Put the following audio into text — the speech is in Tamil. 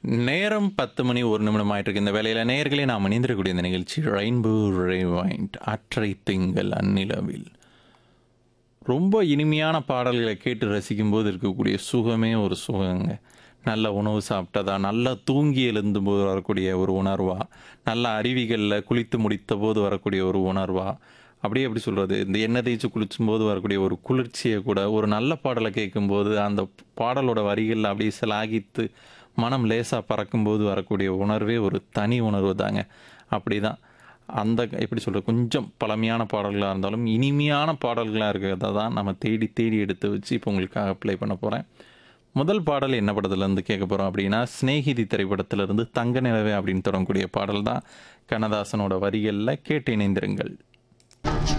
நேரம் பத்து மணி ஒரு நிமிடம் ஆயிட்டு இருக்கு இந்த வேலையில் நேயர்களே நாம் இணைந்திருக்கக்கூடிய இந்த நிகழ்ச்சி ரெயின்போ ரிவைண்ட் அற்றை திங்கள் அந்நிலவில் ரொம்ப இனிமையான பாடல்களை கேட்டு ரசிக்கும்போது இருக்கக்கூடிய சுகமே ஒரு சுகங்க நல்ல உணவு சாப்பிட்டதா நல்லா தூங்கி எழுந்தும் போது வரக்கூடிய ஒரு உணர்வா நல்ல அருவிகளில் குளித்து முடித்த போது வரக்கூடிய ஒரு உணர்வா அப்படியே எப்படி சொல்கிறது இந்த எண்ணெய் தேய்ச்சி குளிச்சும் போது வரக்கூடிய ஒரு குளிர்ச்சியை கூட ஒரு நல்ல பாடலை கேட்கும்போது அந்த பாடலோட வரிகளில் அப்படியே சிலாகித்து மனம் லேசாக பறக்கும்போது வரக்கூடிய உணர்வே ஒரு தனி உணர்வு தாங்க அப்படி தான் அந்த எப்படி சொல்கிறது கொஞ்சம் பழமையான பாடல்களாக இருந்தாலும் இனிமையான பாடல்களாக இருக்கிறத தான் நம்ம தேடி தேடி எடுத்து வச்சு இப்போ உங்களுக்காக ப்ளே பண்ண போகிறேன் முதல் பாடல் என்ன படத்துலேருந்து கேட்க போகிறோம் அப்படின்னா ஸ்நேகிதி திரைப்படத்திலிருந்து தங்க நிலவே அப்படின்னு தொடங்கக்கூடிய பாடல் தான் கண்ணதாசனோட வரிகளில் கேட்டு இணைந்திருங்கள்